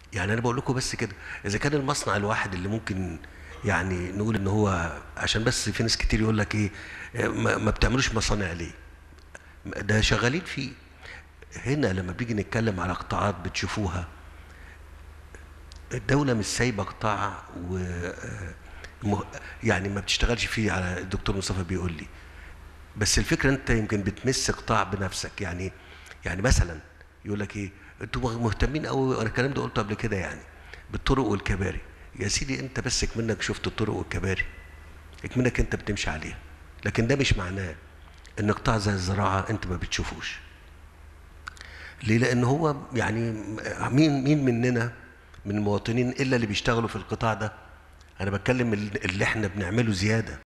يعني انا بقول لكم بس كده اذا كان المصنع الواحد اللي ممكن يعني نقول ان هو عشان بس في ناس كتير يقول لك ايه ما, ما بتعملوش مصانع ليه ده شغالين فيه هنا لما بيجي نتكلم على قطاعات بتشوفوها الدولة مش سايبة قطاع و مه- يعني ما بتشتغلش فيه على الدكتور مصطفى بيقول لي بس الفكرة انت يمكن بتمس قطاع بنفسك يعني يعني مثلا يقول لك ايه انتوا مهتمين قوي انا الكلام ده قلته قبل كده يعني بالطرق والكباري يا سيدي انت بس اكمنك شفت الطرق والكباري اكمنك انت بتمشي عليها لكن ده مش معناه ان قطاع زي الزراعة انت ما بتشوفوش ليه لان هو يعني مين مين مننا من المواطنين الا اللي بيشتغلوا في القطاع ده انا بتكلم اللي احنا بنعمله زياده